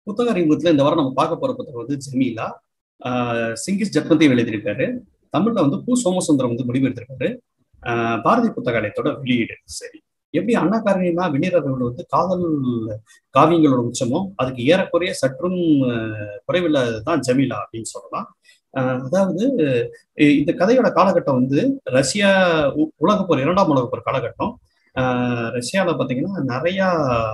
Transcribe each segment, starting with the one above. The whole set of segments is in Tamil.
புத்தக அறிமுகத்துல இந்த வாரம் நம்ம பார்க்க போற புத்தகம் வந்து ஜமீலா ஆஹ் சிங்கிஸ் ஜத்மதி எழுதியிருக்காரு தமிழ்ல வந்து பூ சோமசுந்தரம் வந்து முடிவெடுத்திருக்காரு ஆஹ் பாரதி புத்தகாலயத்தோட வெளியீடு சரி எப்படி அண்ணா காரணினா வினீரர்கள் வந்து காதல் காவியங்களோட உச்சமோ அதுக்கு ஏறக்குறைய சற்றும் குறைவில்லாததுதான் ஜமீலா அப்படின்னு சொல்லலாம் அதாவது இந்த கதையோட காலகட்டம் வந்து ரஷ்யா உலகப்போர் இரண்டாம் உலகப்போர் காலகட்டம் ரஷ்யாவில் பார்த்தீங்கன்னா நிறையா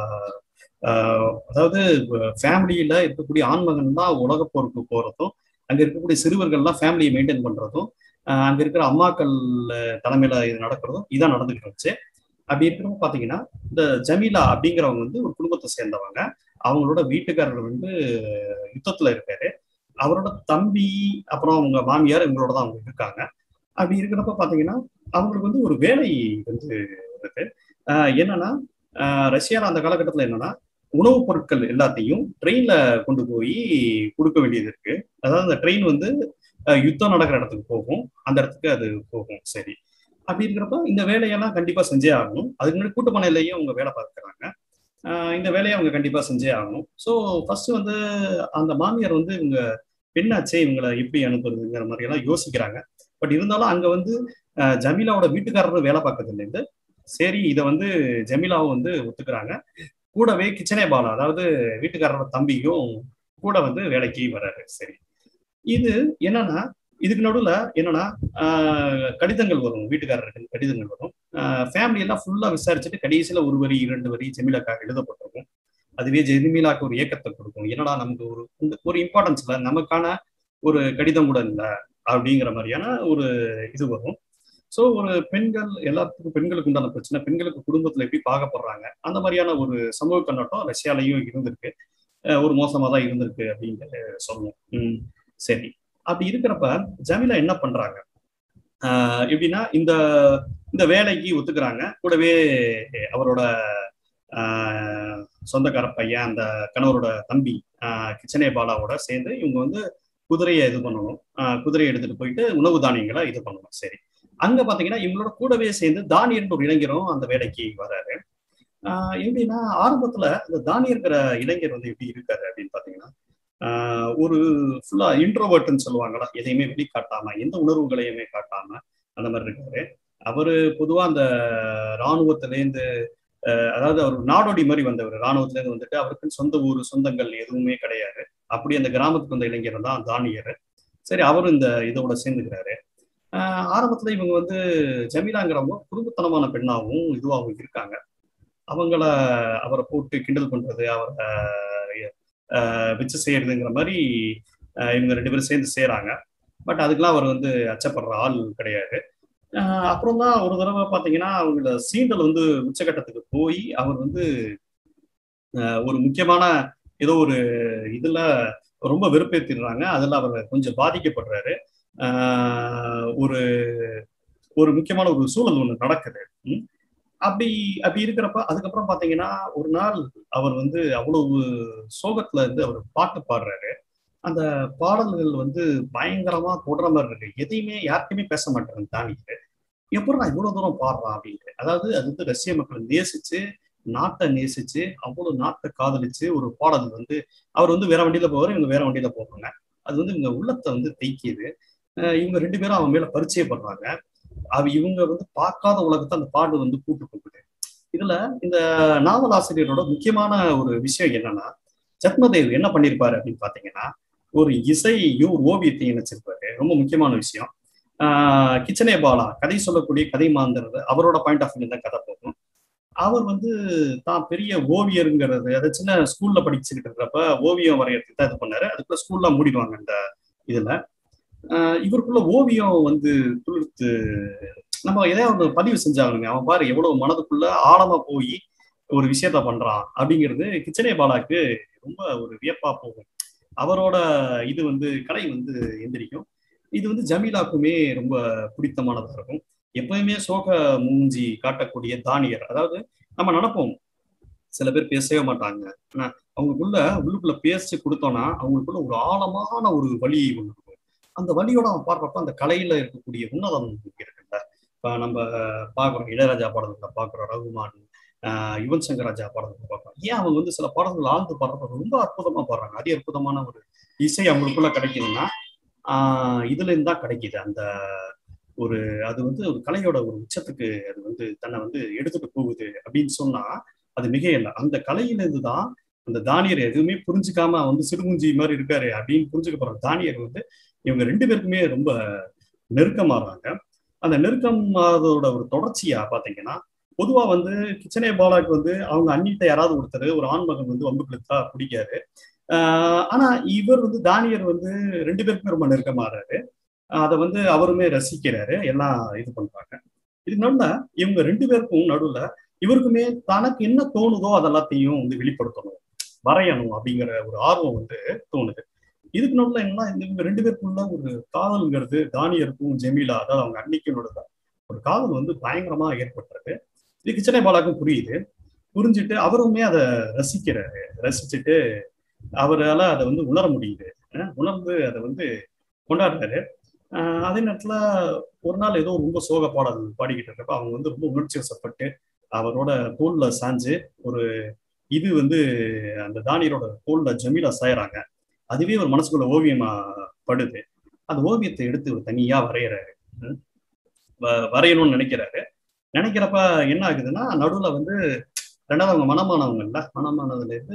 அதாவது ஃபேமிலியில இருக்கக்கூடிய ஆண்மகன் தான் உலகப்போருக்கு போறதும் அங்க இருக்கக்கூடிய சிறுவர்கள்லாம் ஃபேமிலியை மெயின்டைன் பண்றதும் அங்க இருக்கிற அம்மாக்கள் தலைமையில இது நடக்கிறதும் இதான் நடந்துகிட்டு இருந்துச்சு அப்படி இருக்கிறப்ப பாத்தீங்கன்னா இந்த ஜமீலா அப்படிங்கிறவங்க வந்து ஒரு குடும்பத்தை சேர்ந்தவங்க அவங்களோட வீட்டுக்காரர் வந்து யுத்தத்துல இருக்காரு அவரோட தம்பி அப்புறம் அவங்க மாமியார் இவங்களோட தான் அவங்க இருக்காங்க அப்படி இருக்கிறப்ப பாத்தீங்கன்னா அவங்களுக்கு வந்து ஒரு வேலை வந்து இருக்கு என்னன்னா ரஷ்யாவில் அந்த காலகட்டத்தில் என்னன்னா உணவுப் பொருட்கள் எல்லாத்தையும் ட்ரெயின்ல கொண்டு போய் கொடுக்க வேண்டியது இருக்கு அதாவது அந்த ட்ரெயின் வந்து யுத்தம் நடக்கிற இடத்துக்கு போகும் அந்த இடத்துக்கு அது போகும் சரி அப்படி இருக்கிறப்ப இந்த வேலையெல்லாம் கண்டிப்பா செஞ்சே ஆகணும் அதுக்கு முன்னாடி கூட்டுப்பனையிலேயே அவங்க வேலை பார்க்குறாங்க இந்த வேலையை அவங்க கண்டிப்பா செஞ்சே ஆகணும் ஸோ ஃபர்ஸ்ட் வந்து அந்த மாமியார் வந்து இவங்க பெண்ணாச்சே இவங்களை எப்படி அனுப்புறதுங்கிற மாதிரி எல்லாம் யோசிக்கிறாங்க பட் இருந்தாலும் அங்க வந்து ஜமீலாவோட வீட்டுக்காரர் வேலை பார்க்கறதுலேருந்து சரி இதை வந்து ஜமீலாவும் வந்து ஒத்துக்கிறாங்க கூடவே கிச்சனே பாலா அதாவது வீட்டுக்காரரோட தம்பியும் கூட வந்து வேலைக்கு வர்றாரு சரி இது என்னன்னா இதுக்கு நடுவில் என்னன்னா கடிதங்கள் வரும் வீட்டுக்காரருக்கு கடிதங்கள் வரும் ஃபேமிலி எல்லாம் ஃபுல்லா விசாரிச்சுட்டு கடைசியில ஒரு வரி இரண்டு வரி ஜெமிலாக்காக எழுதப்பட்டிருக்கும் அதுவே ஜெமிலாக்கு ஒரு இயக்கத்தை கொடுக்கும் என்னடா நமக்கு ஒரு ஒரு இம்பார்ட்டன்ஸ் இல்லை நமக்கான ஒரு கடிதம் கூட இல்லை அப்படிங்கிற மாதிரியான ஒரு இது வரும் ஸோ ஒரு பெண்கள் எல்லாத்துக்கும் பெண்களுக்கு உண்டான பிரச்சனை பெண்களுக்கு குடும்பத்துல எப்படி பார்க்கப்படுறாங்க அந்த மாதிரியான ஒரு சமூக கண்ணோட்டம் ரஷ்யாலையும் இருந்திருக்கு ஒரு மோசமா தான் இருந்திருக்கு அப்படின்னு சொல்லணும் உம் சரி அப்படி இருக்கிறப்ப ஜமீலா என்ன பண்றாங்க ஆஹ் எப்படின்னா இந்த இந்த வேலைக்கு ஒத்துக்கிறாங்க கூடவே அவரோட ஆஹ் சொந்தக்கார பையன் அந்த கணவரோட தம்பி ஆஹ் கிச்சனே பாலாவோட சேர்ந்து இவங்க வந்து குதிரையை இது பண்ணணும் குதிரையை எடுத்துட்டு போயிட்டு உணவு தானியங்களை இது பண்ணணும் சரி அங்க பாத்தீங்கன்னா இவங்களோட கூடவே சேர்ந்து தானியர்ன்ற ஒரு இளைஞரும் அந்த வேலைக்கு வர்றாரு ஆஹ் எப்படின்னா ஆரம்பத்துல இந்த தானியர்கிற இளைஞர் வந்து எப்படி இருக்காரு அப்படின்னு பாத்தீங்கன்னா ஒரு ஃபுல்லா இன்ட்ரோவர்ட்னு சொல்லுவாங்களா எதையுமே வெளிக்காட்டாம எந்த உணர்வுகளையுமே காட்டாம அந்த மாதிரி இருக்காரு அவரு பொதுவா அந்த இராணுவத்திலேருந்து அதாவது அவர் நாடோடி மாதிரி வந்தவர் இராணுவத்திலேருந்து வந்துட்டு அவருக்கு சொந்த ஊர் சொந்தங்கள் எதுவுமே கிடையாது அப்படி அந்த கிராமத்துக்கு வந்த இளைஞர் தான் தானியர் சரி அவரும் இந்த இதோட சேர்ந்துக்கிறாரு ஆரம்பத்துல இவங்க வந்து ஜமீலாங்கிறவங்க குடும்பத்தனமான பெண்ணாகவும் இதுவாகவும் இருக்காங்க அவங்கள அவரை போட்டு கிண்டல் பண்றது அவரை வச்சு செய்யறதுங்கிற மாதிரி இவங்க ரெண்டு பேரும் சேர்ந்து செய்யறாங்க பட் அதுக்கெல்லாம் அவர் வந்து அச்சப்படுற ஆள் கிடையாது அப்புறம் தான் ஒரு தடவை பார்த்தீங்கன்னா அவங்கள சீண்டல் வந்து உச்சகட்டத்துக்கு போய் அவர் வந்து ஒரு முக்கியமான ஏதோ ஒரு இதுல ரொம்ப வெறுப்பேற்றிடுறாங்க அதில் அவர் கொஞ்சம் பாதிக்கப்படுறாரு ஒரு ஒரு முக்கியமான ஒரு சூழல் ஒன்று நடக்குது அப்படி அப்படி இருக்கிறப்ப அதுக்கப்புறம் பாத்தீங்கன்னா ஒரு நாள் அவர் வந்து அவ்வளவு சோகத்துல இருந்து அவர் பாட்டு பாடுறாரு அந்த பாடல்கள் வந்து பயங்கரமா தொடர மாதிரி இருக்கு எதையுமே யாருக்குமே பேச மாட்டாங்க தானிட்டு எப்படி நான் இவ்வளவு தூரம் பாடுறான் அப்படின்ட்டு அதாவது அது வந்து ரஷ்ய மக்களை நேசிச்சு நாட்டை நேசிச்சு அவ்வளவு நாட்டை காதலிச்சு ஒரு பாடல் வந்து அவர் வந்து வேற வண்டியில போவார் இவங்க வேற வண்டியில போவாங்க அது வந்து இவங்க உள்ளத்தை வந்து தைக்கியது இவங்க ரெண்டு பேரும் அவன் மேல பரிச்சயப்படுறாங்க அவ இவங்க வந்து பார்க்காத உலகத்தை அந்த பாடு வந்து கூட்டு போகுது இதுல இந்த நாவல் ஆசிரியரோட முக்கியமான ஒரு விஷயம் என்னன்னா ஜத்மதேவ் என்ன பண்ணிருப்பாரு அப்படின்னு பாத்தீங்கன்னா ஒரு இசையும் ஒரு ஓவியத்தையும் இணைச்சிருப்பாரு ரொம்ப முக்கியமான விஷயம் ஆஹ் கிச்சனே பாலா கதை சொல்லக்கூடிய கதை மாந்தர் அவரோட பாயிண்ட் ஆஃப் வியூ தான் கதை போகும் அவர் வந்து தான் பெரிய ஓவியருங்கிறது அதை சின்ன ஸ்கூல்ல படிச்சுக்கிட்டு இருக்கிறப்ப ஓவியம் வரையறதுக்கு தான் இது பண்ணாரு அதுக்குள்ள ஸ்கூல்ல மூடிடுவாங்க இந்த இதுல இவருக்குள்ள ஓவியம் வந்து துளிர்த்து நம்ம எதையாவது ஒரு பதிவு செஞ்சாகணுங்க அவன் பாரு எவ்வளவு மனதுக்குள்ள ஆழமா போய் ஒரு விஷயத்த பண்றான் அப்படிங்கிறது கிச்சனே பாலாக்கு ரொம்ப ஒரு வியப்பா போகும் அவரோட இது வந்து கலை வந்து எந்திரிக்கும் இது வந்து ஜமீலாக்குமே ரொம்ப பிடித்தமானதா இருக்கும் எப்பயுமே சோக மூஞ்சி காட்டக்கூடிய தானியர் அதாவது நம்ம நடப்போம் சில பேர் பேசவே மாட்டாங்க ஆனா அவங்களுக்குள்ள உள்ளுக்குள்ள பேசி கொடுத்தோம்னா அவங்களுக்குள்ள ஒரு ஆழமான ஒரு வழி ஒன்று இருக்கும் அந்த வழியோட அவன் பார்க்குறப்ப அந்த கலையில இருக்கக்கூடிய உன்னதம் இருக்குல்ல இப்ப நம்ம பாக்குறோம் இளையராஜா பாடல்களை பாக்குறோம் ரகுமான் ஆஹ் யுவன் சங்கர் ராஜா பாடல்கள் பார்க்கலாம் ஏன் அவங்க வந்து சில பாடல்கள் ஆழ்ந்து பாடுறப்ப ரொம்ப அற்புதமா பாடுறாங்க அதி அற்புதமான ஒரு இசை அவங்களுக்குள்ள கிடைக்குதுன்னா ஆஹ் இதுல இருந்து தான் கிடைக்குது அந்த ஒரு அது வந்து ஒரு கலையோட ஒரு உச்சத்துக்கு அது வந்து தன்னை வந்து எடுத்துட்டு போகுது அப்படின்னு சொன்னா அது மிக இல்லை அந்த கலையிலிருந்து தான் அந்த தானியர் எதுவுமே புரிஞ்சுக்காம அவன் வந்து சிறுமுஞ்சி மாதிரி இருக்காரு அப்படின்னு புரிஞ்சுக்க போற தானியர் வந்து இவங்க ரெண்டு பேருக்குமே ரொம்ப நெருக்கமாறாங்க அந்த நெருக்கம் அதோட ஒரு தொடர்ச்சியா பாத்தீங்கன்னா பொதுவா வந்து கிச்சனே பாலாக்கு வந்து அவங்க அண்ணிட்ட யாராவது ஒருத்தர் ஒரு ஆண்மகன் வந்து வம்பு கிழத்தா பிடிக்காரு ஆஹ் ஆனா இவர் வந்து தானியர் வந்து ரெண்டு பேருக்குமே ரொம்ப நெருக்கமாறாரு அதை வந்து அவருமே ரசிக்கிறாரு எல்லாம் இது பண்றாங்க இதுக்கு நடுவுல இவங்க ரெண்டு பேருக்கும் நடுவுல இவருக்குமே தனக்கு என்ன தோணுதோ அதெல்லாத்தையும் வந்து வெளிப்படுத்தணும் வரையணும் அப்படிங்கிற ஒரு ஆர்வம் வந்து தோணுது இதுக்கு நடுவுல என்ன இந்த இவங்க ரெண்டு பேருக்குள்ள ஒரு காதல்ங்கிறது தானியருக்கும் ஜெமீலா அதாவது அவங்க அன்னைக்கும் நடுவுல ஒரு காதல் வந்து பயங்கரமா ஏற்பட்டுறது இது கிச்சனை பாலாக்கும் புரியுது புரிஞ்சுட்டு அவருமே அதை ரசிக்கிறாரு ரசிச்சுட்டு அவரால் அதை வந்து உணர முடியுது உணர்ந்து அதை வந்து கொண்டாடுறாரு அதே நேரத்துல ஒரு நாள் ஏதோ ரொம்ப சோக பாடல் பாடிக்கிட்டு இருக்கப்ப அவங்க வந்து ரொம்ப உணர்ச்சி வசப்பட்டு அவரோட தோல்ல சாஞ்சு ஒரு இது வந்து அந்த தானியரோட தோல்ல ஜமீலா சாயறாங்க அதுவே ஒரு மனசுக்குள்ள ஓவியமா படுது அந்த ஓவியத்தை எடுத்து ஒரு தனியா வரைகிறாரு வரையணும்னு நினைக்கிறாரு நினைக்கிறப்ப என்ன ஆகுதுன்னா நடுவுல வந்து ரெண்டாவது அவங்க மனமானவங்கல்ல மனமானதுல இருந்து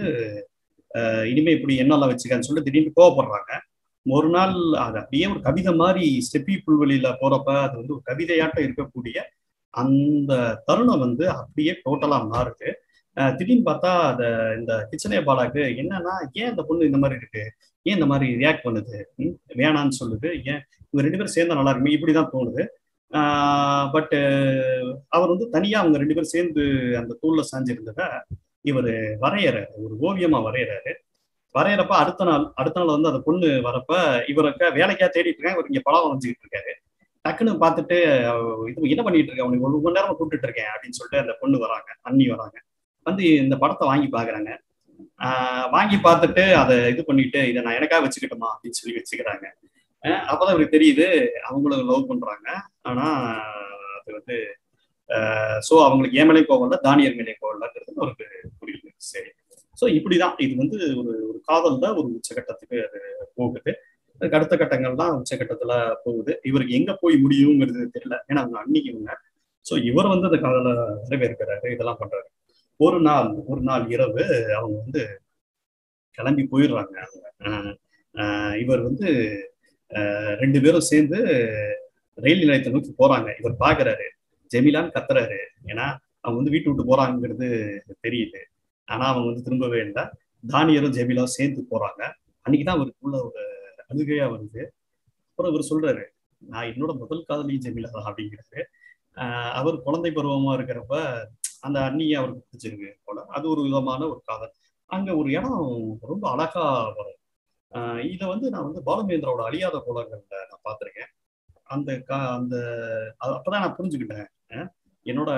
இனிமே இப்படி என்னெல்லாம் வச்சுக்கன்னு சொல்லிட்டு திடீர்னு கோவப்படுறாங்க ஒரு நாள் அது அப்படியே ஒரு கவிதை மாதிரி ஸ்டெப்பி புல்வெளியில போறப்ப அது வந்து ஒரு கவிதையாட்டம் இருக்கக்கூடிய அந்த தருணம் வந்து அப்படியே டோட்டலா மாறுது திடீர்னு பார்த்தா அந்த இந்த கிச்சனே பாலாக்கு என்னன்னா ஏன் இந்த பொண்ணு இந்த மாதிரி இருக்கு ஏன் இந்த மாதிரி ரியாக்ட் பண்ணுது வேணான்னு சொல்லுது ஏன் இவங்க ரெண்டு பேரும் சேர்ந்தா நல்லா இருக்குமே இப்படிதான் தோணுது பட் அவர் வந்து தனியா அவங்க ரெண்டு பேரும் சேர்ந்து அந்த தூள்ல சாஞ்சிருந்தத இவர் வரையறாரு ஒரு ஓவியமா வரையறாரு வரையறப்ப அடுத்த நாள் அடுத்த நாள் வந்து அந்த பொண்ணு வரப்ப இவருக்கு வேலைக்கா தேடிட்டு இருக்கேன் இவர் இங்க படம் வரைஞ்சிக்கிட்டு இருக்காரு டக்குன்னு பார்த்துட்டு இது என்ன பண்ணிட்டு இருக்கேன் உனக்கு ஒரு மணி நேரமா கூப்பிட்டு இருக்கேன் அப்படின்னு சொல்லிட்டு அந்த பொண்ணு வராங்க அண்ணி வராங்க வந்து இந்த படத்தை வாங்கி பாக்குறாங்க ஆஹ் வாங்கி பார்த்துட்டு அதை இது பண்ணிட்டு இதை நான் எனக்கா வச்சுக்கிட்டோமா அப்படின்னு சொல்லி வச்சுக்கிறாங்க அப்பதான் இவருக்கு தெரியுது அவங்களும் லவ் பண்றாங்க ஆனா அது வந்து ஸோ அவங்களுக்கு ஏன் மேலே கோவம் இல்லை தானியர் மேலே கோவம் இல்லைங்கிறது அவருக்கு புரியுது சரி ஸோ இப்படிதான் இது வந்து ஒரு ஒரு காதல்ல ஒரு உச்சகட்டத்துக்கு அது போகுது அதுக்கு அடுத்த கட்டங்கள் தான் உச்சகட்டத்துல போகுது இவருக்கு எங்க போய் முடியுங்கிறது தெரியல ஏன்னா அவங்க அன்னைக்கு இவங்க ஸோ இவர் வந்து அந்த காதலை நிறைவேற்கிறாரு இதெல்லாம் பண்றாரு ஒரு நாள் ஒரு நாள் இரவு அவங்க வந்து கிளம்பி போயிடுறாங்க அவங்க இவர் வந்து ரெண்டு பேரும் சேர்ந்து ரயில் நிலையத்தை நோக்கி போறாங்க இவர் பாக்குறாரு ஜெமிலான்னு கத்துறாரு ஏன்னா அவங்க வந்து வீட்டு விட்டு போறாங்கிறது தெரியுது ஆனா அவங்க வந்து திரும்பவே இல்லை தானியரும் ஜெமிலாவும் சேர்ந்து போறாங்க அன்னைக்குதான் அவருக்குள்ள ஒரு அழுகையா வருது அப்புறம் இவர் சொல்றாரு நான் என்னோட முதல் காதலி ஜெமிலா தான் அப்படிங்கிறாரு அவர் குழந்தை பருவமா இருக்கிறப்ப அந்த அண்ணியை அவருக்கு பிடிச்சிருக்கு போல அது ஒரு விதமான ஒரு காதல் அங்க ஒரு இடம் ரொம்ப அழகா வரும் இதை வந்து நான் வந்து பாலமேந்திராவோட அழியாத கோலங்கள்ல நான் பார்த்துருக்கேன் அந்த கா அந்த அப்பதான் நான் புரிஞ்சுக்கிட்டேன் என்னோட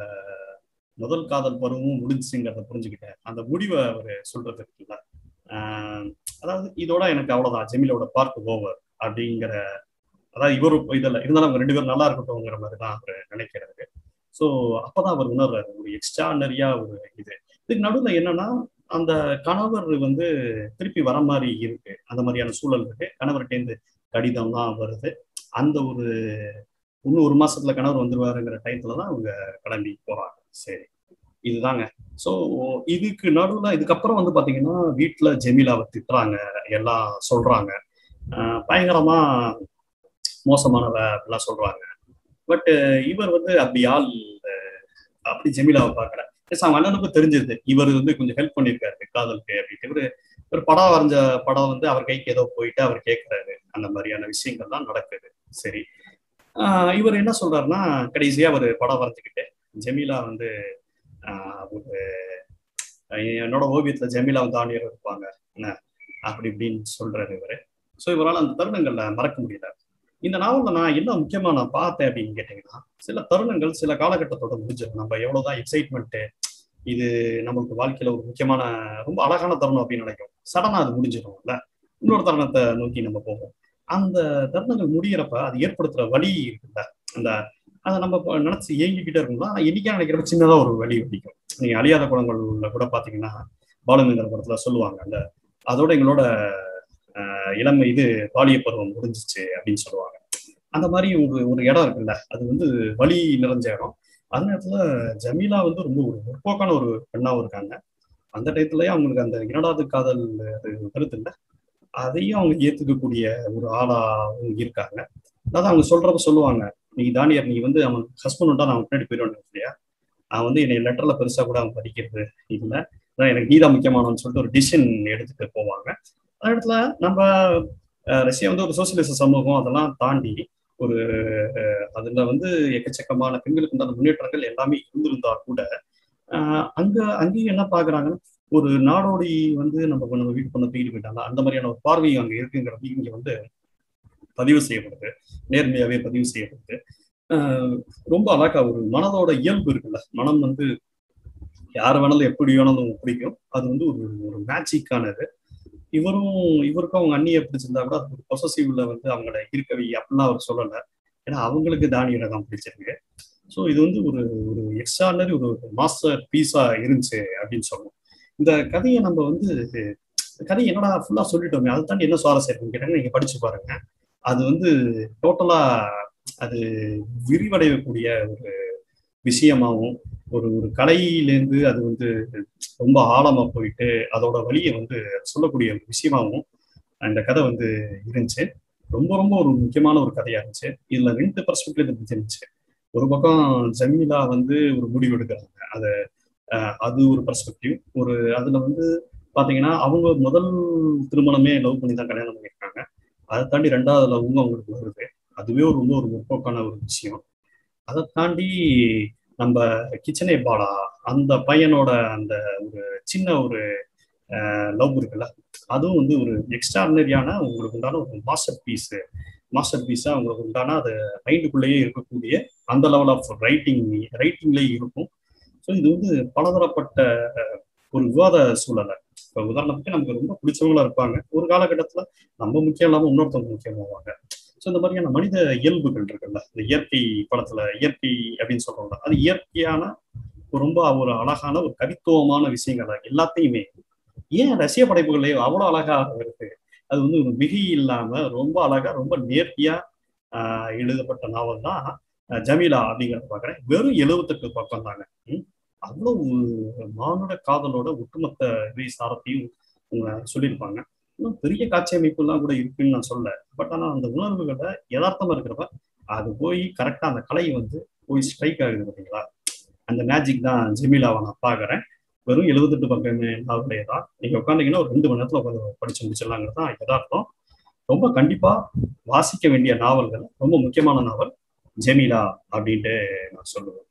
முதல் காதல் பருவமும் முடிஞ்சுங்கிறத புரிஞ்சுக்கிட்டேன் அந்த முடிவை அவர் சொல்றது இருக்குல்ல அதாவது இதோட எனக்கு அவ்வளவுதான் ஜெமிலோட பார்ட் ஓவர் அப்படிங்கிற அதாவது இவர் இதில் இருந்தாலும் அவங்க ரெண்டு பேரும் நல்லா இருக்கட்டும்ங்கிற மாதிரி தான் அவர் நினைக்கிறாரு ஸோ அப்பதான் அவர் உணர்றாரு ஒரு எக்ஸ்ட்ரானரியா ஒரு இது இதுக்கு நடுவில் என்னன்னா அந்த கணவர் வந்து திருப்பி வர மாதிரி இருக்கு அந்த மாதிரியான சூழல் இருக்கு கணவர்கிட்டேருந்து கடிதம் தான் வருது அந்த ஒரு இன்னும் ஒரு மாசத்துல கணவர் வந்துருவாருங்கிற டயத்துல தான் அவங்க கிளம்பி போறாங்க சரி இதுதாங்க ஸோ இதுக்கு நடுவில் இதுக்கப்புறம் வந்து பார்த்தீங்கன்னா வீட்டில் ஜெமிலாவை திட்டுறாங்க எல்லாம் சொல்றாங்க பயங்கரமா மோசமானவ அப்படிலாம் சொல்றாங்க பட் இவர் வந்து அப்படி ஆள் அப்படி ஜெமிலாவை பார்க்கல அவங்க அண்ணனுக்கும் தெரிஞ்சது இவர் வந்து கொஞ்சம் ஹெல்ப் பண்ணியிருக்காரு காதலுக்கு அப்படின்ட்டு இவர் ஒரு படம் வரைஞ்ச படம் வந்து அவர் கைக்கு ஏதோ போயிட்டு அவர் கேட்கிறாரு அந்த மாதிரியான விஷயங்கள்லாம் நடக்குது சரி இவர் என்ன சொல்றாருன்னா கடைசியா அவர் படம் வரைஞ்சுக்கிட்டு ஜெமிலா வந்து ஒரு என்னோட ஓவியத்துல ஜெமிலா தானியர் இருப்பாங்க என்ன அப்படி இப்படின்னு சொல்றாரு இவரு ஸோ இவரால் அந்த தருணங்கள்ல மறக்க முடியல இந்த நாவலில் நான் என்ன முக்கியமா நான் பார்த்தேன் அப்படின்னு கேட்டீங்கன்னா சில தருணங்கள் சில காலகட்டத்தோட முடிஞ்சிடும் நம்ம எவ்வளவுதான் எக்ஸைட்மெண்ட்டு இது நம்மளுக்கு வாழ்க்கையில ஒரு முக்கியமான ரொம்ப அழகான தருணம் அப்படின்னு நினைக்கும் சடனா அது முடிஞ்சிடும்ல இன்னொரு தருணத்தை நோக்கி நம்ம போவோம் அந்த தருணங்கள் முடிகிறப்ப அது ஏற்படுத்துற வழி இருக்குல்ல அந்த அதை நம்ம நினைச்சு இயங்கிக்கிட்டே இருக்கோம்னா என்னைக்கா நினைக்கிறப்ப சின்னதா ஒரு வழி வலிக்கும் நீங்க அழியாத குளங்கள்ல கூட பாத்தீங்கன்னா பாலுமேந்திர படத்துல சொல்லுவாங்க அந்த அதோட எங்களோட ஆஹ், இளமை இது பாலிய பருவம் முடிஞ்சிச்சு அப்படின்னு சொல்லுவாங்க அந்த மாதிரி ஒரு ஒரு இடம் இருக்குல்ல அது வந்து வலி நிறைஞ்ச இடம் அதே நேரத்துல ஜமீலா வந்து ரொம்ப ஒரு முற்போக்கான ஒரு பெண்ணாவும் இருக்காங்க அந்த டயத்துலயே அவங்களுக்கு அந்த இரண்டாவது காதல் அது கருத்து இல்லை அதையும் அவங்க ஏத்துக்கக்கூடிய ஒரு ஆளாவும் இருக்காங்க அதாவது அவங்க சொல்றப்ப சொல்லுவாங்க நீ தானியர் நீ வந்து அவன் ஹஸ்பண்ட் நான் அவன் பின்னாடி போயிடுவேன் இல்லையா அவன் வந்து என்னை லெட்டர்ல பெருசா கூட அவன் படிக்கிறது இல்லை அதான் எனக்கு நீதான் முக்கியமானவன்னு சொல்லிட்டு ஒரு டிசிஷன் எடுத்துட்டு போவாங்க அந்த இடத்துல நம்ம அஹ், ரஷ்யா வந்து ஒரு சோசியலிச சமூகம் அதெல்லாம் தாண்டி ஒரு அஹ், அதுல வந்து எக்கச்சக்கமான பெண்களுக்கு உண்டான முன்னேற்றங்கள் எல்லாமே இருந்திருந்தா கூட ஆஹ் அங்க அங்கேயும் என்ன பாக்குறாங்கன்னா ஒரு நாடோடி வந்து நம்ம நம்ம வீட்டு பொண்ணை தூக்கிட்டு போயிட்டாங்க அந்த மாதிரியான ஒரு பார்வை அங்க இருக்குங்கிறது இங்க வந்து பதிவு செய்யப்படுது நேர்மையாவே பதிவு செய்யப்படுது ஆஹ் ரொம்ப அழகா ஒரு மனதோட இயல்பு இருக்குல்ல மனம் வந்து யார் வேணாலும் எப்படி வேணாலும் பிடிக்கும் அது வந்து ஒரு ஒரு மேஜிக்கானது இவரும் இவருக்கும் அவங்க அண்ணியை பிடிச்சிருந்தா கூட அது ஒரு பொசசிவ்ல வந்து அவங்கள இருக்கவி அப்படிலாம் அவர் சொல்லலை ஏன்னா அவங்களுக்கு தானியில தான் பிடிச்சிருக்கு ஸோ இது வந்து ஒரு ஒரு எக்ஸ்ட்ரானரி ஒரு மாஸ்டர் பீஸா இருந்துச்சு அப்படின்னு சொல்லணும் இந்த கதையை நம்ம வந்து கதை என்னடா ஃபுல்லா சொல்லிட்டோமே அதை தாண்டி என்ன சுவாரஸ்யம் இருக்குன்னு கேட்டாங்க நீங்க படிச்சு பாருங்க அது வந்து டோட்டலா அது விரிவடையக்கூடிய ஒரு விஷயமாவும் ஒரு ஒரு கலையிலேருந்து அது வந்து ரொம்ப ஆழமா போயிட்டு அதோட வழியை வந்து சொல்லக்கூடிய ஒரு விஷயமாவும் அந்த கதை வந்து இருந்துச்சு ரொம்ப ரொம்ப ஒரு முக்கியமான ஒரு கதையா இருந்துச்சு இதுல ரெண்டு பர்ஸ்பெக்டிவ் இருந்துச்சு ஒரு பக்கம் ஜமீலா வந்து ஒரு முடிவு எடுக்கிறாங்க அது அஹ், அது ஒரு பர்ஸ்பெக்டிவ் ஒரு அதுல வந்து பாத்தீங்கன்னா அவங்க முதல் திருமணமே லவ் பண்ணி தான் கல்யாணம் பண்ணியிருக்காங்க அதை தாண்டி ரெண்டாவது லவ்வும் அவங்களுக்கு வருது அதுவே ஒரு ரொம்ப ஒரு முற்போக்கான ஒரு விஷயம் அதை தாண்டி நம்ம கிச்சனே பாலா அந்த பையனோட அந்த ஒரு சின்ன ஒரு லவ் இருக்குல்ல அதுவும் வந்து ஒரு எக்ஸ்ட்ராடினரியான உங்களுக்கு உண்டான ஒரு மாஸ்டர் பீஸ் மாஸ்டர் பீஸா உங்களுக்கு உண்டான அது மைண்டுக்குள்ளேயே இருக்கக்கூடிய அந்த லெவல் ஆஃப் ரைட்டிங் ரைட்டிங்லேயே இருக்கும் ஸோ இது வந்து பலதரப்பட்ட அஹ், ஒரு விவாத சூழலை இப்போ உதாரணத்துக்கு நமக்கு ரொம்ப பிடிச்சவங்களா இருப்பாங்க ஒரு காலகட்டத்துல நம்ம முக்கியம் இல்லாம இன்னொருத்தவங்க முக்கியமாவாங்க ஸோ இந்த மாதிரியான மனித இயல்புகள் இருக்குல்ல இந்த இயற்கை படத்துல இயற்கை அப்படின்னு சொல்றோம்ல அது இயற்கையான ஒரு ரொம்ப ஒரு அழகான ஒரு கவித்துவமான விஷயங்கள் எல்லாத்தையுமே ஏன் ரஷ்ய படைப்புகளே அவ்வளவு அழகா இருக்கு அது வந்து ஒரு மிகை இல்லாம ரொம்ப அழகா ரொம்ப நேர்த்தியா ஆஹ் எழுதப்பட்ட நாவல் தான் அஹ், ஜமீலா அப்படிங்கறத பாக்குறேன் வெறும் எழுபத்தெட்டு பக்கம் தாங்க ம். அவ்வளவு மானுட காதலோட ஒட்டுமொத்த இதை சாரத்தையும் அவங்க சொல்லியிருப்பாங்க இன்னும் பெரிய காட்சி அமைப்பு எல்லாம் கூட இருக்குன்னு நான் சொல்ல பட் ஆனா அந்த உணர்வுகளை யதார்த்தமா இருக்கிறப்ப அது போய் கரெக்டா அந்த கலை வந்து போய் ஸ்ட்ரைக் ஆகுது பார்த்தீங்களா அந்த மேஜிக் தான் ஜெமிலாவை நான் பாக்குறேன் வெறும் எழுபத்தெட்டு பக்கமே நாவலே தான் நீங்க உட்காந்தீங்கன்னா ஒரு ரெண்டு மணி நேரத்துல உட்காந்து படிச்சு முடிச்சிடலாங்கிறது தான் யதார்த்தம் ரொம்ப கண்டிப்பா வாசிக்க வேண்டிய நாவல்கள் ரொம்ப முக்கியமான நாவல் ஜெமிலா அப்படின்ட்டு நான் சொல்லுவேன்